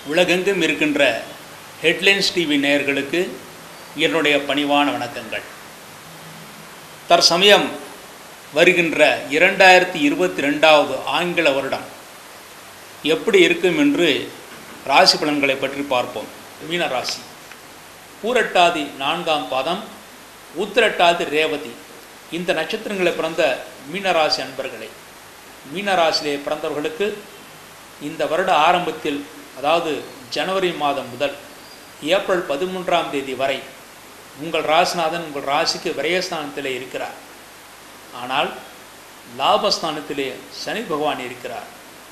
உலகெங்கும் இருக்கின்ற headlines TV நேயர்களுக்கு என்னுடைய பணிவான வணக்கங்கள் தற்சமயம் வருகின்ற இரண்டாயிரத்தி இருபத்தி ரெண்டாவது ஆங்கில வருடம் எப்படி இருக்கும் என்று ராசி பலன்களை பற்றி பார்ப்போம் மீன ராசி பூரட்டாதி நான்காம் பாதம் உத்திரட்டாதி ரேவதி இந்த நட்சத்திரங்களை பிறந்த மீனராசி அன்பர்களே மீனராசியிலே பிறந்தவர்களுக்கு இந்த வருட ஆரம்பத்தில் அதாவது ஜனவரி மாதம் முதல் ஏப்ரல் பதிமூன்றாம் தேதி வரை உங்கள் ராசிநாதன் உங்கள் ராசிக்கு விரயஸ்தானத்திலே இருக்கிறார் ஆனால் லாபஸ்தானத்திலே சனி பகவான் இருக்கிறார்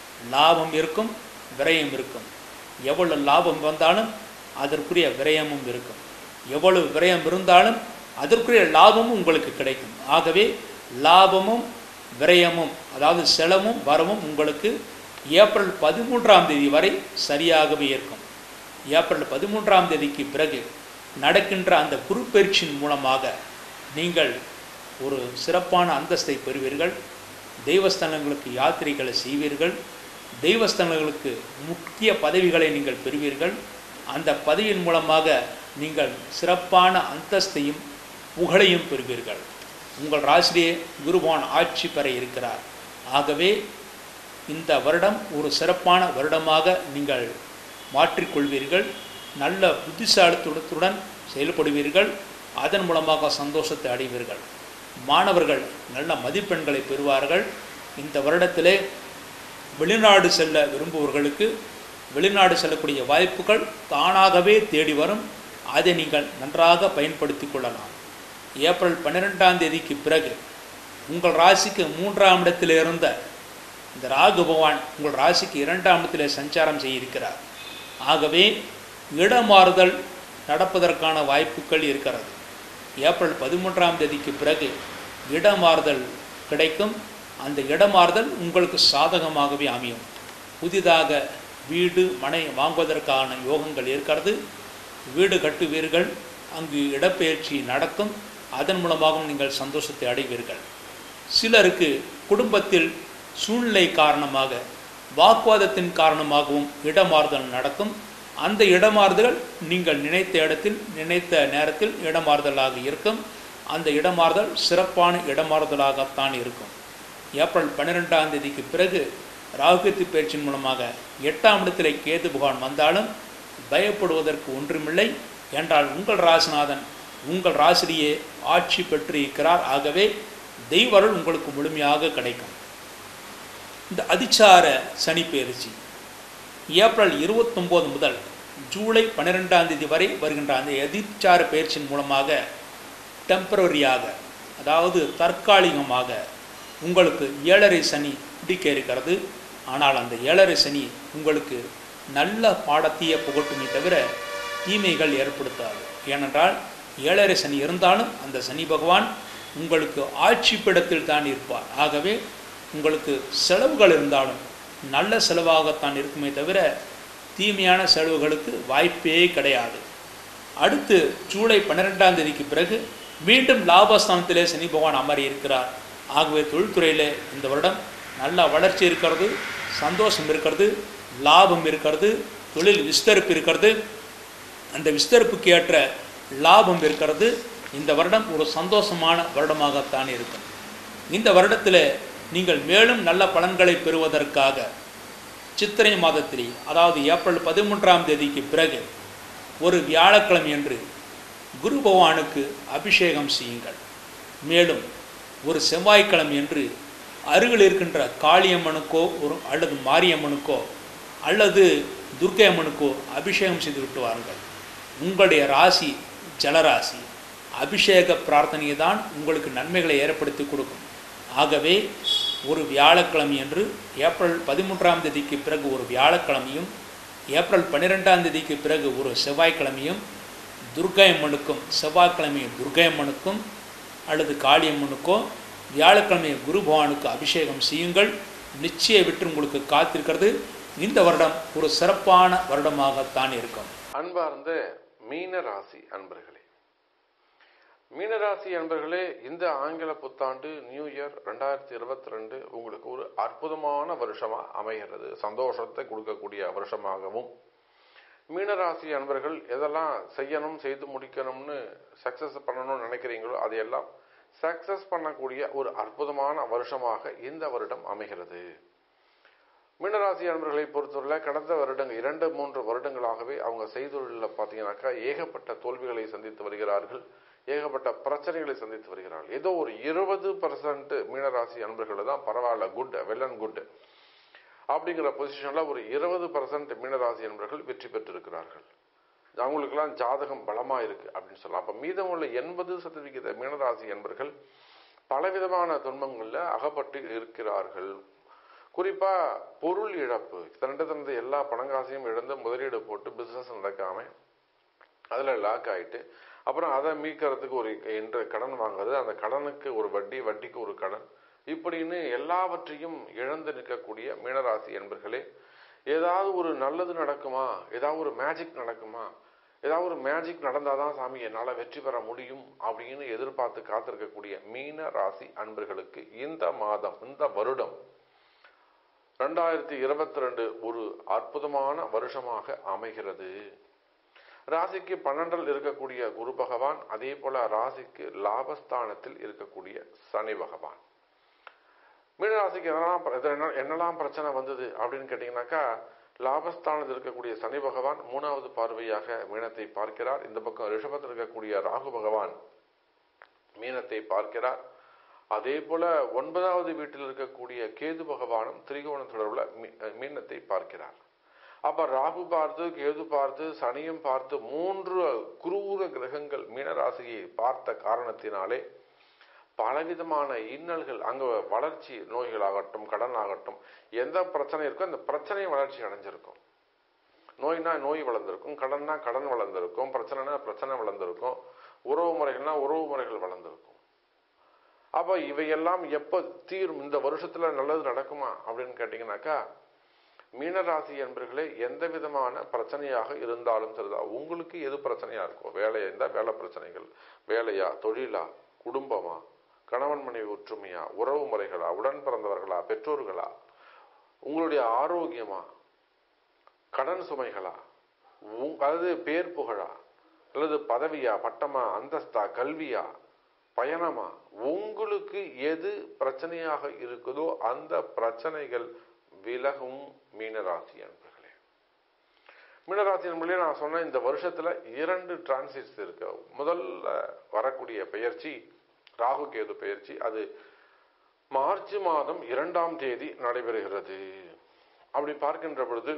லாபம் இருக்கும் விரயம் இருக்கும் எவ்வளவு லாபம் வந்தாலும் அதற்குரிய விரயமும் இருக்கும் எவ்வளவு விரயம் இருந்தாலும் அதற்குரிய லாபமும் உங்களுக்கு கிடைக்கும் ஆகவே லாபமும் விரயமும் அதாவது செலவும் வரவும் உங்களுக்கு ஏப்ரல் பதிமூன்றாம் தேதி வரை சரியாகவே இருக்கும் ஏப்ரல் பதிமூன்றாம் தேதிக்கு பிறகு நடக்கின்ற அந்த குரு பயிற்சியின் மூலமாக நீங்கள் ஒரு சிறப்பான அந்தஸ்தை பெறுவீர்கள் தெய்வஸ்தலங்களுக்கு யாத்திரைகளை செய்வீர்கள் தெய்வஸ்தலங்களுக்கு முக்கிய பதவிகளை நீங்கள் பெறுவீர்கள் அந்த பதவியின் மூலமாக நீங்கள் சிறப்பான அந்தஸ்தையும் புகழையும் பெறுவீர்கள் உங்கள் ராசிலேயே குருவான் ஆட்சி பெற இருக்கிறார் ஆகவே இந்த வருடம் ஒரு சிறப்பான வருடமாக நீங்கள் மாற்றிக்கொள்வீர்கள் நல்ல புத்திசாலித்துடன் செயல்படுவீர்கள் அதன் மூலமாக சந்தோஷத்தை அடைவீர்கள் மாணவர்கள் நல்ல மதிப்பெண்களை பெறுவார்கள் இந்த வருடத்திலே வெளிநாடு செல்ல விரும்புபவர்களுக்கு வெளிநாடு செல்லக்கூடிய வாய்ப்புகள் தானாகவே தேடி வரும் அதை நீங்கள் நன்றாக பயன்படுத்தி கொள்ளலாம் ஏப்ரல் பன்னிரெண்டாம் தேதிக்கு பிறகு உங்கள் ராசிக்கு மூன்றாம் இடத்தில் இருந்த இந்த ராகு பகவான் உங்கள் ராசிக்கு இரண்டாம் இடத்திலே சஞ்சாரம் செய்ய இருக்கிறார் ஆகவே இடமாறுதல் நடப்பதற்கான வாய்ப்புகள் இருக்கிறது ஏப்ரல் பதிமூன்றாம் தேதிக்கு பிறகு இடமாறுதல் கிடைக்கும் அந்த இடமாறுதல் உங்களுக்கு சாதகமாகவே அமையும் புதிதாக வீடு மனை வாங்குவதற்கான யோகங்கள் இருக்கிறது வீடு கட்டுவீர்கள் அங்கு இடப்பெயர்ச்சி நடக்கும் அதன் மூலமாகவும் நீங்கள் சந்தோஷத்தை அடைவீர்கள் சிலருக்கு குடும்பத்தில் சூழ்நிலை காரணமாக வாக்குவாதத்தின் காரணமாகவும் இடமாறுதல் நடக்கும் அந்த இடமாறுதல் நீங்கள் நினைத்த இடத்தில் நினைத்த நேரத்தில் இடமாறுதலாக இருக்கும் அந்த இடமாறுதல் சிறப்பான இடமாறுதலாகத்தான் இருக்கும் ஏப்ரல் பன்னிரெண்டாம் தேதிக்கு பிறகு ராகுகத்தி பயிற்சியின் மூலமாக எட்டாம் இடத்திலே கேது பகவான் வந்தாலும் பயப்படுவதற்கு ஒன்றுமில்லை என்றால் உங்கள் ராசிநாதன் உங்கள் ராசிலேயே ஆட்சி பெற்று இருக்கிறார் ஆகவே தெய்வருள் உங்களுக்கு முழுமையாக கிடைக்கும் இந்த அதிச்சார சனி பயிற்சி ஏப்ரல் இருபத்தொம்போது முதல் ஜூலை பன்னிரெண்டாம் தேதி வரை வருகின்ற அந்த எதிர்ச்சார பயிற்சியின் மூலமாக டெம்பரரியாக அதாவது தற்காலிகமாக உங்களுக்கு ஏழரை சனி பிடிக்க இருக்கிறது ஆனால் அந்த ஏழரை சனி உங்களுக்கு நல்ல பாடத்தையே புகட்டுமே தவிர தீமைகள் ஏற்படுத்தாது ஏனென்றால் ஏழரை சனி இருந்தாலும் அந்த சனி பகவான் உங்களுக்கு ஆட்சி பிடத்தில் தான் இருப்பார் ஆகவே உங்களுக்கு செலவுகள் இருந்தாலும் நல்ல செலவாகத்தான் இருக்குமே தவிர தீமையான செலவுகளுக்கு வாய்ப்பே கிடையாது அடுத்து ஜூலை பன்னிரெண்டாம் தேதிக்கு பிறகு மீண்டும் லாபஸ்தானத்திலே சனி பகவான் அமரி இருக்கிறார் ஆகவே தொழில்துறையில் இந்த வருடம் நல்ல வளர்ச்சி இருக்கிறது சந்தோஷம் இருக்கிறது லாபம் இருக்கிறது தொழில் விஸ்தரிப்பு இருக்கிறது அந்த விஸ்தரிப்புக்கு ஏற்ற லாபம் இருக்கிறது இந்த வருடம் ஒரு சந்தோஷமான வருடமாகத்தான் இருக்கும் இந்த வருடத்தில் நீங்கள் மேலும் நல்ல பலன்களை பெறுவதற்காக சித்திரை மாதத்திலே அதாவது ஏப்ரல் பதிமூன்றாம் தேதிக்கு பிறகு ஒரு வியாழக்கிழமை என்று குரு பகவானுக்கு அபிஷேகம் செய்யுங்கள் மேலும் ஒரு செவ்வாய்க்கிழமை என்று அருகில் இருக்கின்ற காளியம்மனுக்கோ ஒரு அல்லது மாரியம்மனுக்கோ அல்லது துர்க்கை அம்மனுக்கோ அபிஷேகம் செய்து விட்டு வாருங்கள் உங்களுடைய ராசி ஜலராசி அபிஷேக பிரார்த்தனையை தான் உங்களுக்கு நன்மைகளை ஏற்படுத்தி கொடுக்கும் ஆகவே ஒரு வியாழக்கிழமை என்று ஏப்ரல் பதிமூன்றாம் தேதிக்கு பிறகு ஒரு வியாழக்கிழமையும் ஏப்ரல் பன்னிரெண்டாம் தேதிக்கு பிறகு ஒரு செவ்வாய்க்கிழமையும் துர்க்கையம்மனுக்கும் செவ்வாய்க்கிழமை துர்க்கையம்மனுக்கும் அல்லது காளியம்மனுக்கோ வியாழக்கிழமை குரு பகவானுக்கு அபிஷேகம் செய்யுங்கள் நிச்சய விட்டு உங்களுக்கு காத்திருக்கிறது இந்த வருடம் ஒரு சிறப்பான வருடமாகத்தான் இருக்கும் அன்பார்ந்த மீன ராசி அன்பர்களே மீனராசி அன்பர்களே இந்த ஆங்கில புத்தாண்டு நியூ இயர் ரெண்டாயிரத்தி இருபத்தி ரெண்டு உங்களுக்கு ஒரு அற்புதமான வருஷமா அமைகிறது சந்தோஷத்தை கொடுக்கக்கூடிய வருஷமாகவும் மீனராசி அன்பர்கள் எதெல்லாம் செய்யணும் செய்து முடிக்கணும்னு சக்சஸ் பண்ணணும்னு நினைக்கிறீங்களோ அதையெல்லாம் சக்சஸ் பண்ணக்கூடிய ஒரு அற்புதமான வருஷமாக இந்த வருடம் அமைகிறது மீனராசி அன்பர்களை பொறுத்தவரை கடந்த வருடங்கள் இரண்டு மூன்று வருடங்களாகவே அவங்க செய்தொழிலில் பார்த்தீங்கன்னாக்கா ஏகப்பட்ட தோல்விகளை சந்தித்து வருகிறார்கள் ஏகப்பட்ட பிரச்சனைகளை சந்தித்து வருகிறார்கள் ஏதோ ஒரு இருபது பர்சன்ட் மீனராசி அன்பர்கள் தான் பரவாயில்ல குட் வெல் அண்ட் குட் அப்படிங்கிற பொசிஷன்ல ஒரு இருபது பர்சன்ட் மீனராசி அன்பர்கள் வெற்றி பெற்றிருக்கிறார்கள் அவங்களுக்கெல்லாம் ஜாதகம் பலமா இருக்கு அப்படின்னு சொல்லலாம் அப்ப மீதமுள்ள எண்பது சதவிகித மீனராசி என்பர்கள் பலவிதமான துன்பங்கள்ல அகப்பட்டு இருக்கிறார்கள் குறிப்பா பொருள் இழப்பு தன்னிட தனது எல்லா பணங்காசையும் இழந்து முதலீடு போட்டு பிசினஸ் நடக்காம அதுல லாக் ஆயிட்டு அப்புறம் அதை மீட்கிறதுக்கு ஒரு என்ற கடன் வாங்குறது அந்த கடனுக்கு ஒரு வட்டி வட்டிக்கு ஒரு கடன் இப்படின்னு எல்லாவற்றையும் இழந்து நிற்கக்கூடிய மீனராசி என்பர்களே ஏதாவது ஒரு நல்லது நடக்குமா ஏதாவது ஒரு மேஜிக் நடக்குமா ஏதாவது ஒரு மேஜிக் நடந்தாதான் சாமி என்னால் வெற்றி பெற முடியும் அப்படின்னு எதிர்பார்த்து காத்திருக்கக்கூடிய மீன ராசி அன்பர்களுக்கு இந்த மாதம் இந்த வருடம் ரெண்டாயிரத்தி இருபத்தி ரெண்டு ஒரு அற்புதமான வருஷமாக அமைகிறது ராசிக்கு பன்னெண்டில் இருக்கக்கூடிய குரு பகவான் அதே போல ராசிக்கு லாபஸ்தானத்தில் இருக்கக்கூடிய சனி பகவான் மீனராசிக்கு என்னெல்லாம் பிர- இது என்ன- என்னெல்லாம் பிரச்சனை வந்தது அப்படின்னு கேட்டீங்கன்னாக்கா லாபஸ்தானத்தில் இருக்கக்கூடிய சனி பகவான் மூணாவது பார்வையாக மீனத்தை பார்க்கிறார் இந்த பக்கம் ரிஷபத்தில் இருக்கக்கூடிய ராகு பகவான் மீனத்தை பார்க்கிறார் அதே போல ஒன்பதாவது வீட்டில் இருக்கக்கூடிய கேது பகவானும் திரிகோண தொடர்புல மீ- மீனத்தை பார்க்கிறார் அப்ப ராகு பார்த்து கேது பார்த்து சனியும் பார்த்து மூன்று குரூர கிரகங்கள் மீனராசியை பார்த்த காரணத்தினாலே பலவிதமான இன்னல்கள் அங்க வளர்ச்சி நோய்களாகட்டும் கடன் ஆகட்டும் எந்த பிரச்சனை இருக்கோ அந்த பிரச்சனை வளர்ச்சி அடைஞ்சிருக்கும் நோய்னா நோய் வளர்ந்திருக்கும் கடன்னா கடன் வளர்ந்திருக்கும் பிரச்சனைனா பிரச்சனை வளர்ந்திருக்கும் உறவு முறைகள்னா உறவு முறைகள் வளர்ந்திருக்கும் அப்ப இவையெல்லாம் எப்ப தீரும் இந்த வருஷத்துல நல்லது நடக்குமா அப்படின்னு கேட்டீங்கன்னாக்கா மீனராசி என்பர்களே எந்த விதமான பிரச்சனையாக இருந்தாலும் சரிதான் உங்களுக்கு எது பிரச்சனையா இருக்கோ வேலையா இருந்தா வேலை பிரச்சனைகள் வேலையா தொழிலா குடும்பமா கணவன் மனைவி ஒற்றுமையா உறவு முறைகளா உடன் பிறந்தவர்களா பெற்றோர்களா உங்களுடைய ஆரோக்கியமா கடன் சுமைகளா உங்- அதாவது பேர் புகழா அல்லது பதவியா பட்டமா அந்தஸ்தா கல்வியா பயணமா உங்களுக்கு எது பிரச்சனையாக இருக்குதோ அந்த பிரச்சனைகள் விலகும் மீனராசி அன்பர்களே மீனராசி அன்பர்களே நான் சொன்ன இந்த வருஷத்துல இரண்டு டிரான்சிட்ஸ் இருக்கு முதல்ல வரக்கூடிய பெயர்ச்சி ராகு கேது பெயர்ச்சி அது மார்ச் மாதம் இரண்டாம் தேதி நடைபெறுகிறது அப்படி பார்க்கின்ற பொழுது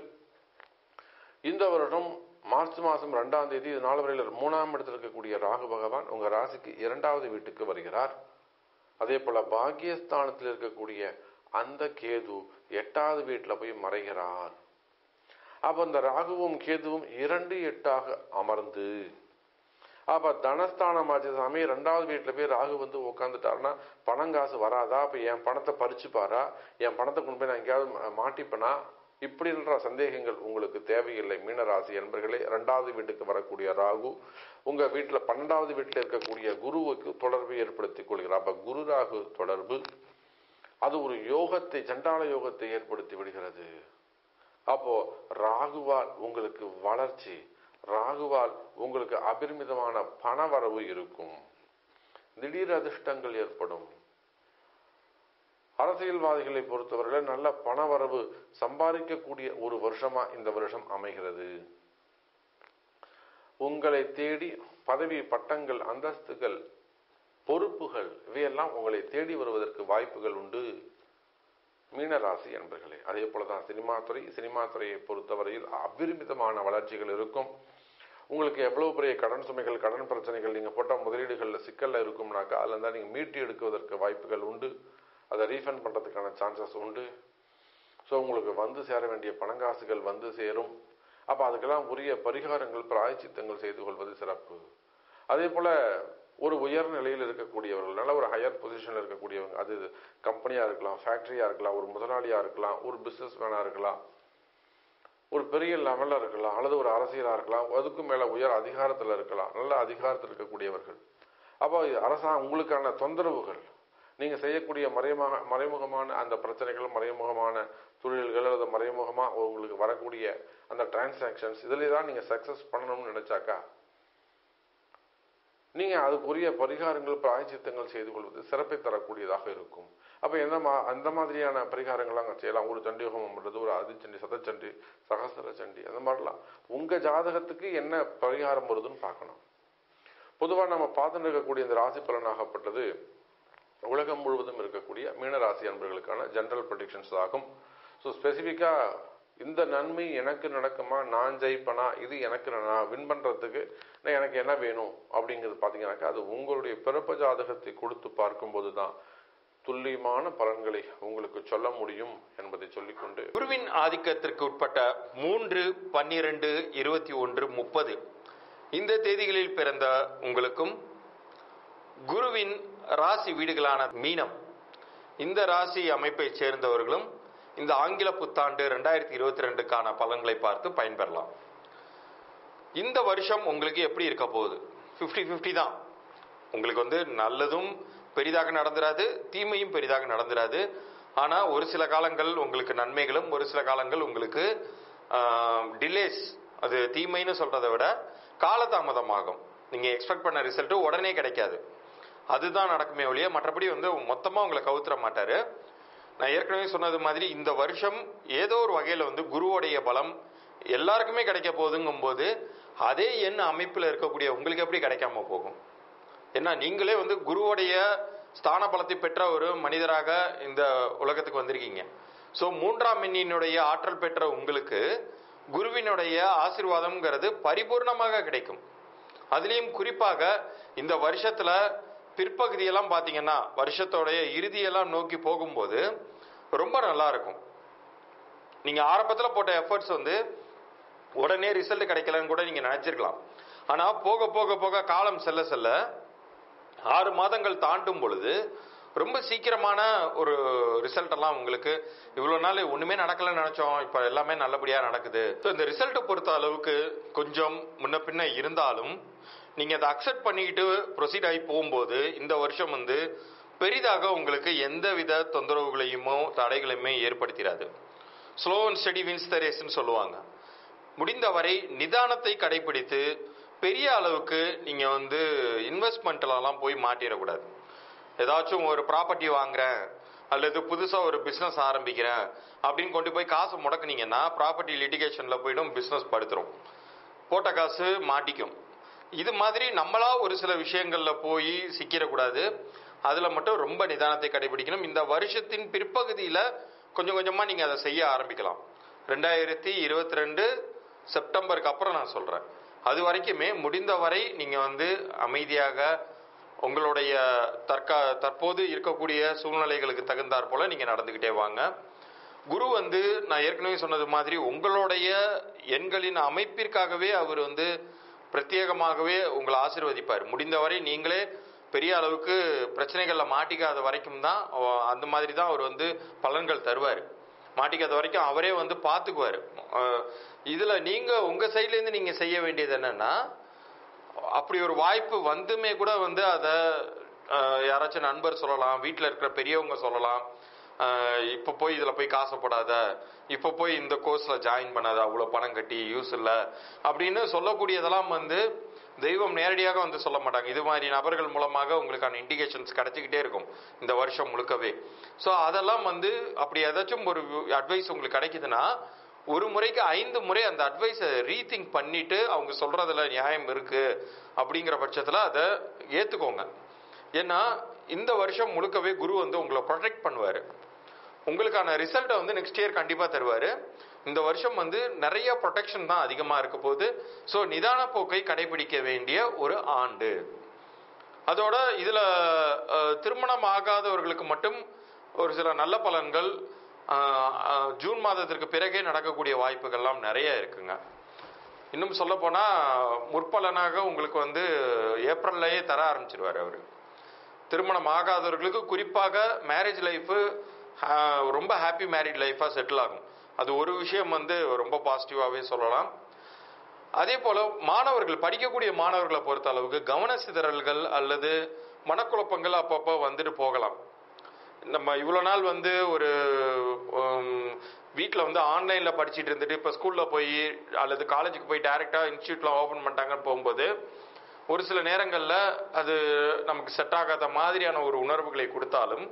இந்த வருடம் மார்ச் மாதம் ரெண்டாம் தேதி இது நாலு வரையில் மூணாம் இடத்தில் இருக்கக்கூடிய ராகு பகவான் உங்க ராசிக்கு இரண்டாவது வீட்டுக்கு வருகிறார் அதே போல பாக்கியஸ்தானத்தில் இருக்கக்கூடிய அந்த கேது எட்டாவது வீட்டில் போய் மறைகிறார் அப்ப இந்த ராகுவும் கேதுவும் இரண்டு எட்டாக அமர்ந்து அப்ப தனஸ்தானம் ஆச்சு சாமி ரெண்டாவது வீட்டுல போய் ராகு வந்து உட்காந்துட்டாருன்னா பணம் காசு வராதா அப்ப என் பணத்தை பறிச்சுப்பாரா என் பணத்தை கொண்டு போய் நான் எங்கேயாவது மா- மாட்டிப்பனா இப்படின்ற சந்தேகங்கள் உங்களுக்கு தேவையில்லை மீனராசி என்பர்களே ரெண்டாவது வீட்டுக்கு வரக்கூடிய ராகு உங்க வீட்டுல பன்னெண்டாவது வீட்டுல இருக்கக்கூடிய குருவுக்கு தொடர்பை ஏற்படுத்திக் கொள்கிறார் அப்ப குரு ராகு தொடர்பு அது ஒரு யோகத்தை சண்டாள யோகத்தை ஏற்படுத்தி விடுகிறது அப்போ ராகுவால் உங்களுக்கு வளர்ச்சி ராகுவால் உங்களுக்கு அபரிமிதமான பணவரவு இருக்கும் திடீர் அதிர்ஷ்டங்கள் ஏற்படும் அரசியல்வாதிகளை பொறுத்தவரையில் நல்ல பணவரவு சம்பாதிக்கக்கூடிய ஒரு வருஷமா இந்த வருஷம் அமைகிறது உங்களை தேடி பதவி பட்டங்கள் அந்தஸ்துகள் பொறுப்புகள் இவையெல்லாம் உங்களை தேடி வருவதற்கு வாய்ப்புகள் உண்டு மீனராசி என்பர்களே அதே போலதான் சினிமா துறை சினிமா துறையை பொறுத்தவரையில் அபரிமிதமான வளர்ச்சிகள் இருக்கும் உங்களுக்கு எவ்வளவு பெரிய கடன் சுமைகள் கடன் பிரச்சனைகள் நீங்க போட்ட முதலீடுகள்ல சிக்கல்ல இருக்கும்னாக்கா அதுல இருந்தா நீங்க மீட்டு எடுக்குவதற்கு வாய்ப்புகள் உண்டு அதை ரீஃபண்ட் பண்றதுக்கான சான்சஸ் உண்டு ஸோ உங்களுக்கு வந்து சேர வேண்டிய பணங்காசுகள் வந்து சேரும் அப்ப அதுக்கெல்லாம் உரிய பரிகாரங்கள் பிராயச்சித்தங்கள் செய்து கொள்வது சிறப்பு அதே போல ஒரு உயர் நிலையில் இருக்கக்கூடியவர்கள் நல்ல ஒரு ஹையர் பொசிஷன்ல இருக்கக்கூடியவங்க அது கம்பெனியா இருக்கலாம் ஃபேக்டரியா இருக்கலாம் ஒரு முதலாளியா இருக்கலாம் ஒரு பிசினஸ் மேனா இருக்கலாம் ஒரு பெரிய லெவல்ல இருக்கலாம் அல்லது ஒரு அரசியலா இருக்கலாம் அதுக்கும் மேல உயர் அதிகாரத்துல இருக்கலாம் நல்ல அதிகாரத்தில் இருக்கக்கூடியவர்கள் அப்போ அரசாங்கம் உங்களுக்கான தொந்தரவுகள் நீங்க செய்யக்கூடிய மறைமுக மறைமுகமான அந்த பிரச்சனைகள் மறைமுகமான தொழில்கள் அல்லது மறைமுகமா உங்களுக்கு வரக்கூடிய அந்த டிரான்சாக்ஷன்ஸ் இதுல தான் நீங்க சக்சஸ் பண்ணணும்னு நினைச்சாக்கா நீங்க அதுக்குரிய பரிகாரங்கள் பிராயச்சித்தங்கள் செய்து கொள்வது சிறப்பை தரக்கூடியதாக இருக்கும் அப்ப எந்த மா அந்த மாதிரியான பரிகாரங்கள்லாம் அங்க செய்யலாம் ஒரு சண்டி ஹோமம் பண்றது ஒரு அதிச்சண்டி சதச்சண்டி சகசர சண்டி அந்த மாதிரிலாம் உங்க ஜாதகத்துக்கு என்ன பரிகாரம் வருதுன்னு பார்க்கணும் பொதுவா நம்ம பார்த்துட்டு இருக்கக்கூடிய இந்த ராசி பலனாகப்பட்டது உலகம் முழுவதும் இருக்கக்கூடிய மீனராசி அன்பர்களுக்கான ஜெனரல் ப்ரொடிக்ஷன்ஸ் ஆகும் ஸோ ஸ்பெசிஃபிக்கா இந்த நன்மை எனக்கு நடக்குமா நான் ஜெயிப்பனா இது எனக்கு நான் வின் பண்றதுக்கு நான் எனக்கு என்ன வேணும் அப்படிங்கிறது பார்த்தீங்கன்னாக்கா அது உங்களுடைய பிறப்பு ஜாதகத்தை கொடுத்து பார்க்கும்போது தான் துல்லியமான பலன்களை உங்களுக்கு சொல்ல முடியும் என்பதை சொல்லிக்கொண்டு குருவின் ஆதிக்கத்திற்கு உட்பட்ட மூன்று பன்னிரண்டு இருபத்தி ஒன்று முப்பது இந்த தேதிகளில் பிறந்த உங்களுக்கும் குருவின் ராசி வீடுகளான மீனம் இந்த ராசி அமைப்பை சேர்ந்தவர்களும் இந்த ஆங்கில புத்தாண்டு ரெண்டாயிரத்தி இருபத்தி ரெண்டுக்கான பலன்களை பார்த்து பயன்பெறலாம் இந்த வருஷம் உங்களுக்கு எப்படி இருக்க போகுது ஃபிஃப்டி ஃபிஃப்டி தான் உங்களுக்கு வந்து நல்லதும் பெரிதாக நடந்துராது தீமையும் பெரிதாக நடந்துராது ஆனால் ஒரு சில காலங்கள் உங்களுக்கு நன்மைகளும் ஒரு சில காலங்கள் உங்களுக்கு டிலேஸ் அது தீமைன்னு சொல்றதை விட காலதாமதமாகும் நீங்கள் எக்ஸ்பெக்ட் பண்ண ரிசல்ட்டு உடனே கிடைக்காது அதுதான் நடக்குமே ஒழிய மற்றபடி வந்து மொத்தமாக உங்களை கவுத்துற மாட்டாரு நான் ஏற்கனவே சொன்னது மாதிரி இந்த வருஷம் ஏதோ ஒரு வகையில் வந்து குருவோடைய பலம் எல்லாருக்குமே கிடைக்க போகுதுங்கும்போது அதே எண் அமைப்பில் இருக்கக்கூடிய உங்களுக்கு எப்படி கிடைக்காம போகும் ஏன்னா நீங்களே வந்து குருவோடைய ஸ்தான பலத்தை பெற்ற ஒரு மனிதராக இந்த உலகத்துக்கு வந்திருக்கீங்க ஸோ மூன்றாம் எண்ணினுடைய ஆற்றல் பெற்ற உங்களுக்கு குருவினுடைய ஆசிர்வாதம்ங்கிறது பரிபூர்ணமாக கிடைக்கும் அதுலேயும் குறிப்பாக இந்த வருஷத்துல பிற்பகுதியெல்லாம் பார்த்தீங்கன்னா வருஷத்தோடைய இறுதியெல்லாம் நோக்கி போகும்போது ரொம்ப நல்லா இருக்கும் நீங்க ஆரம்பத்துல போட்ட எஃபர்ட்ஸ் வந்து உடனே ரிசல்ட் கிடைக்கலன்னு கூட நீங்க நினைச்சிருக்கலாம் ஆனா போக போக போக காலம் செல்ல செல்ல ஆறு மாதங்கள் தாண்டும் பொழுது ரொம்ப சீக்கிரமான ஒரு ரிசல்ட் எல்லாம் உங்களுக்கு இவ்வளவு நாள் ஒண்ணுமே நடக்கலன்னு நினைச்சோம் இப்ப எல்லாமே நல்லபடியா நடக்குது ஸோ இந்த ரிசல்ட்டை பொறுத்த அளவுக்கு கொஞ்சம் முன்ன பின்ன இருந்தாலும் நீங்க அதை அக்செப்ட் பண்ணிக்கிட்டு ப்ரொசீட் ஆகி போகும்போது இந்த வருஷம் வந்து பெரிதாக உங்களுக்கு எந்தவித தொந்தரவுகளையுமோ தடைகளையுமே ஏற்படுத்திடாது slow and steady wins the ரேஸ்ன்னு சொல்லுவாங்க முடிந்தவரை நிதானத்தை கடைபிடித்து பெரிய அளவுக்கு நீங்க வந்து இன்வெஸ்ட்மெண்ட்லலாம் போய் மாட்டிடக்கூடாது ஏதாச்சும் ஒரு ப்ராப்பர்ட்டி வாங்குறேன் அல்லது புதுசா ஒரு பிசினஸ் ஆரம்பிக்கிறேன் அப்படின்னு கொண்டு போய் காசு முடக்குனீங்கன்னா ப்ராப்பர்ட்டி லிட்டிகேஷன்ல போயிடும் பிசினஸ் படுத்துரும் போட்ட காசு மாட்டிக்கும் இது மாதிரி நம்மளா ஒரு சில விஷயங்கள்ல போய் சிக்கிடக்கூடாது அதுல மட்டும் ரொம்ப நிதானத்தை கடைபிடிக்கணும் இந்த வருஷத்தின் பிற்பகுதியில கொஞ்சம் கொஞ்சமா நீங்க அதை செய்ய ஆரம்பிக்கலாம் ரெண்டாயிரத்தி இருபத்தி ரெண்டு செப்டம்பருக்கு அப்புறம் நான் சொல்றேன் அது வரைக்குமே முடிந்தவரை நீங்க வந்து அமைதியாக உங்களுடைய தற்கா தற்போது இருக்கக்கூடிய சூழ்நிலைகளுக்கு தகுந்தாற் போல நீங்க நடந்துகிட்டே வாங்க குரு வந்து நான் ஏற்கனவே சொன்னது மாதிரி உங்களுடைய எண்களின் அமைப்பிற்காகவே அவர் வந்து பிரத்யேகமாகவே உங்களை ஆசிர்வதிப்பார் முடிந்தவரை நீங்களே பெரிய அளவுக்கு பிரச்சனைகள்ல மாட்டிக்காத வரைக்கும் தான் அவ- அந்த மாதிரி தான் அவர் வந்து பலன்கள் தருவார் மாட்டிக்காத வரைக்கும் அவரே வந்து பார்த்துக்குவார் அஹ் இதுல நீங்க உங்க சைட்ல இருந்து நீங்க செய்ய வேண்டியது என்னன்னா அப்படி ஒரு வாய்ப்பு வந்துமே கூட வந்து அதை யாராச்சும் நண்பர் சொல்லலாம் வீட்டில் இருக்கிற பெரியவங்க சொல்லலாம் அஹ் இப்போ போய் இதில் போய் காசப்படாத இப்போ போய் இந்த கோர்ஸில் ஜாயின் பண்ணாத அவ்வளோ பணம் கட்டி யூஸ் இல்லை அப்படின்னு சொல்லக்கூடியதெல்லாம் வந்து தெய்வம் நேரடியாக வந்து சொல்ல மாட்டாங்க இது மாதிரி நபர்கள் மூலமாக உங்களுக்கான இண்டிகேஷன்ஸ் கிடைச்சிக்கிட்டே இருக்கும் இந்த வருஷம் முழுக்கவே ஸோ அதெல்லாம் வந்து அப்படி ஏதாச்சும் ஒரு அட்வைஸ் உங்களுக்கு கிடைக்குதுன்னா ஒரு முறைக்கு ஐந்து முறை அந்த அட்வைஸை ரீதிங்க் பண்ணிட்டு அவங்க சொல்றதுல நியாயம் இருக்கு அப்படிங்கிற பட்சத்தில் அதை ஏற்றுக்கோங்க ஏன்னா இந்த வருஷம் முழுக்கவே குரு வந்து உங்களை ப்ரொடெக்ட் பண்ணுவார் உங்களுக்கான ரிசல்ட்டை வந்து நெக்ஸ்ட் இயர் கண்டிப்பாக தருவார் இந்த வருஷம் வந்து நிறைய ப்ரொடெக்ஷன் தான் அதிகமாக இருக்க போகுது ஸோ நிதான போக்கை கடைபிடிக்க வேண்டிய ஒரு ஆண்டு அதோட இதில் திருமணம் ஆகாதவர்களுக்கு மட்டும் ஒரு சில நல்ல பலன்கள் அஹ், அஹ், ஜூன் மாதத்திற்கு பிறகே நடக்கக்கூடிய வாய்ப்புகள்லாம் நிறைய இருக்குங்க இன்னும் சொல்ல போனா முற்பலனாக உங்களுக்கு வந்து ஏப்ரல்லையே தர ஆரம்பிச்சிருவார் அவர் திருமணம் ஆகாதவர்களுக்கு குறிப்பாக மேரேஜ் லைஃபு ரொம்ப ஹாப்பி மேரிட் லைஃபாக செட்டில் ஆகும் அது ஒரு விஷயம் வந்து ரொம்ப பாசிட்டிவாகவே சொல்லலாம் அதே போல மாணவர்கள் படிக்கக்கூடிய மாணவர்களை பொறுத்த அளவுக்கு கவன சிதறல்கள் அல்லது மனக்குழப்பங்கள் அப்பப்போ வந்துட்டு போகலாம் நம்ம இவ்வளோ நாள் வந்து ஒரு வீட்டில் வந்து ஆன்லைனில் படிச்சுட்டு இருந்துட்டு இப்போ ஸ்கூலில் போய் அல்லது காலேஜுக்கு போய் டைரெக்டாக இன்ஸ்டியூட்டில் ஓப்பன் பண்ணிட்டாங்கன்னு போகும்போது ஒரு சில நேரங்களில் அது நமக்கு செட் ஆகாத மாதிரியான ஒரு உணர்வுகளை கொடுத்தாலும்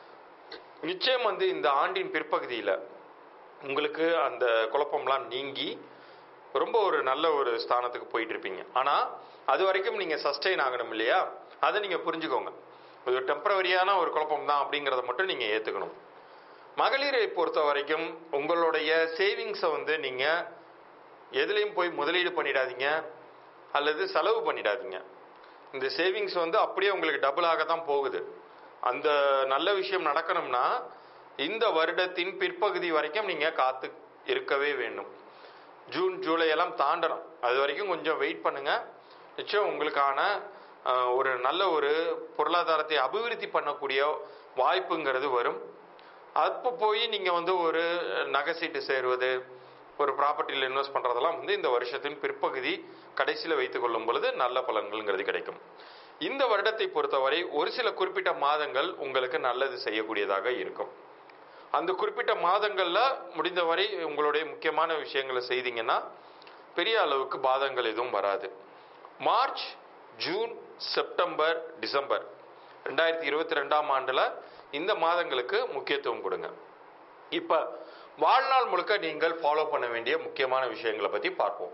நிச்சயம் வந்து இந்த ஆண்டின் பிற்பகுதியில் உங்களுக்கு அந்த குழப்பம்லாம் நீங்கி ரொம்ப ஒரு நல்ல ஒரு ஸ்தானத்துக்கு போயிட்டு இருப்பீங்க ஆனால் அது வரைக்கும் நீங்கள் சஸ்டெயின் ஆகணும் இல்லையா அதை நீங்கள் புரிஞ்சுக்கோங்க இது ஒரு டெம்பரவரியான ஒரு குழப்பம் தான் அப்படிங்கிறத மட்டும் நீங்கள் ஏற்றுக்கணும் மகளிரை பொறுத்த வரைக்கும் உங்களுடைய சேவிங்ஸை வந்து நீங்கள் எதுலேயும் போய் முதலீடு பண்ணிடாதீங்க அல்லது செலவு பண்ணிடாதீங்க இந்த சேவிங்ஸ் வந்து அப்படியே உங்களுக்கு டபுளாக தான் போகுது அந்த நல்ல விஷயம் நடக்கணும்னா இந்த வருடத்தின் பிற்பகுதி வரைக்கும் நீங்கள் காத்து இருக்கவே வேண்டும் ஜூன் ஜூலை எல்லாம் தாண்டணும் அது வரைக்கும் கொஞ்சம் வெயிட் பண்ணுங்க நிச்சயம் உங்களுக்கான அஹ், ஒரு நல்ல ஒரு பொருளாதாரத்தை அபிவிருத்தி பண்ணக்கூடிய வாய்ப்புங்கிறது வரும் அப்போ போய் நீங்கள் வந்து ஒரு நகை சீட்டு சேருவது ஒரு ப்ராப்பர்ட்டியில் இன்வெஸ்ட் பண்ணுறதெல்லாம் வந்து இந்த வருஷத்தின் பிற்பகுதி கடைசியில் வைத்துக் கொள்ளும் பொழுது நல்ல பலன்கள்ங்கிறது கிடைக்கும் இந்த வருடத்தை பொறுத்தவரை ஒரு சில குறிப்பிட்ட மாதங்கள் உங்களுக்கு நல்லது செய்யக்கூடியதாக இருக்கும் அந்த குறிப்பிட்ட மாதங்களில் முடிந்தவரை உங்களுடைய முக்கியமான விஷயங்களை செய்தீங்கன்னா பெரிய அளவுக்கு பாதங்கள் எதுவும் வராது மார்ச் ஜூன் செப்டம்பர் டிசம்பர் ரெண்டாயிரத்தி இருபத்தி ரெண்டாம் ஆண்டில் இந்த மாதங்களுக்கு முக்கியத்துவம் கொடுங்க இப்போ வாழ்நாள் முழுக்க நீங்கள் ஃபாலோ பண்ண வேண்டிய முக்கியமான விஷயங்களை பற்றி பார்ப்போம்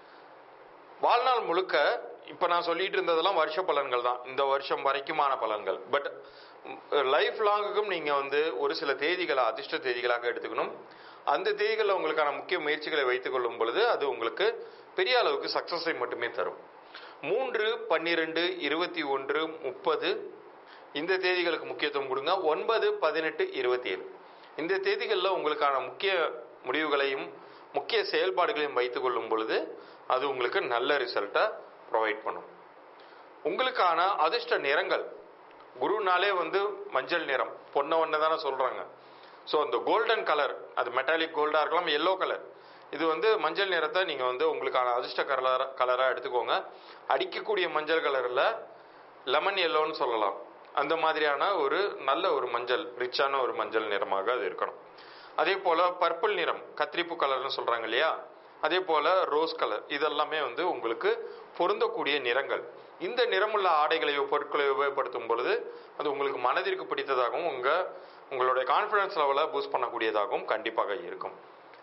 வாழ்நாள் முழுக்க இப்போ நான் சொல்லிட்டு இருந்ததெல்லாம் வருஷ பலன்கள் தான் இந்த வருஷம் வரைக்குமான பலன்கள் பட் லைஃப் லாங்குக்கும் நீங்கள் வந்து ஒரு சில தேதிகளை அதிர்ஷ்ட தேதிகளாக எடுத்துக்கணும் அந்த தேதிகளில் உங்களுக்கான முக்கிய முயற்சிகளை வைத்துக் கொள்ளும் பொழுது அது உங்களுக்கு பெரிய அளவுக்கு சக்ஸஸை மட்டுமே தரும் மூன்று பன்னிரெண்டு இருபத்தி ஒன்று முப்பது இந்த தேதிகளுக்கு முக்கியத்துவம் கொடுங்க ஒன்பது பதினெட்டு இருபத்தி ஏழு இந்த தேதிகளில் உங்களுக்கான முக்கிய முடிவுகளையும் முக்கிய செயல்பாடுகளையும் வைத்துக் கொள்ளும் பொழுது அது உங்களுக்கு நல்ல ரிசல்ட்டை ப்ரொவைட் பண்ணும் உங்களுக்கான அதிர்ஷ்ட நிறங்கள் குருனாலே வந்து மஞ்சள் நிறம் பொண்ணை ஒன்று தானே சொல்கிறாங்க ஸோ அந்த கோல்டன் கலர் அது மெட்டாலிக் கோல்டாக இருக்கலாம் எல்லோ கலர் இது வந்து மஞ்சள் நிறத்தை நீங்கள் வந்து உங்களுக்கான அதிர்ஷ்ட கலர் கலராக எடுத்துக்கோங்க அடிக்கக்கூடிய மஞ்சள் கலரில் லெமன் எல்லோன்னு சொல்லலாம் அந்த மாதிரியான ஒரு நல்ல ஒரு மஞ்சள் ரிச்சான ஒரு மஞ்சள் நிறமாக அது இருக்கணும் அதே போல் பர்பிள் நிறம் கத்திரிப்பு கலர்னு சொல்கிறாங்க இல்லையா அதே போல் ரோஸ் கலர் இதெல்லாமே வந்து உங்களுக்கு பொருந்தக்கூடிய நிறங்கள் இந்த நிறமுள்ள ஆடைகளையோ பொருட்களை உபயோகப்படுத்தும் பொழுது அது உங்களுக்கு மனதிற்கு பிடித்ததாகவும் உங்கள் உங்களுடைய கான்ஃபிடன்ஸ் லெவலை பூஸ்ட் பண்ணக்கூடியதாகவும் கண்டிப்பாக இருக்கும்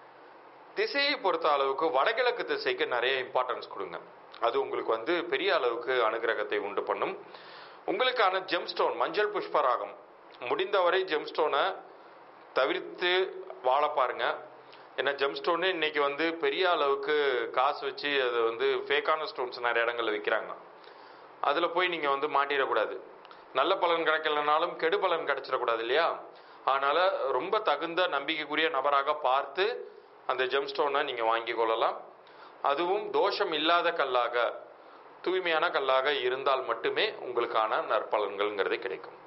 திசையை பொறுத்த அளவுக்கு வடகிழக்கு திசைக்கு நிறைய இம்பார்ட்டன்ஸ் கொடுங்க அது உங்களுக்கு வந்து பெரிய அளவுக்கு அனுகிரகத்தை உண்டு பண்ணும் உங்களுக்கான ஜெம்ஸ்டோன் மஞ்சள் புஷ்பராகம் முடிந்தவரை ஜெம்ஸ்டோனை தவிர்த்து வாழ பாருங்க ஏன்னா ஜெம்ஸ்டோனு இன்னைக்கு வந்து பெரிய அளவுக்கு காசு வச்சு அது வந்து ஃபேக்கான ஸ்டோன்ஸ் நிறைய இடங்கள்ல விற்கிறாங்க அதில் போய் நீங்கள் வந்து மாட்டிடக்கூடாது நல்ல பலன் கிடைக்கலனாலும் கெடு பலன் கிடைச்சிடக்கூடாது இல்லையா அதனால ரொம்ப தகுந்த நம்பிக்கைக்குரிய நபராக பார்த்து அந்த ஜெம்ஸ்டோனை நீங்கள் வாங்கி கொள்ளலாம் அதுவும் தோஷம் இல்லாத கல்லாக தூய்மையான கல்லாக இருந்தால் மட்டுமே உங்களுக்கான நற்பலன்கள்ங்கிறது கிடைக்கும்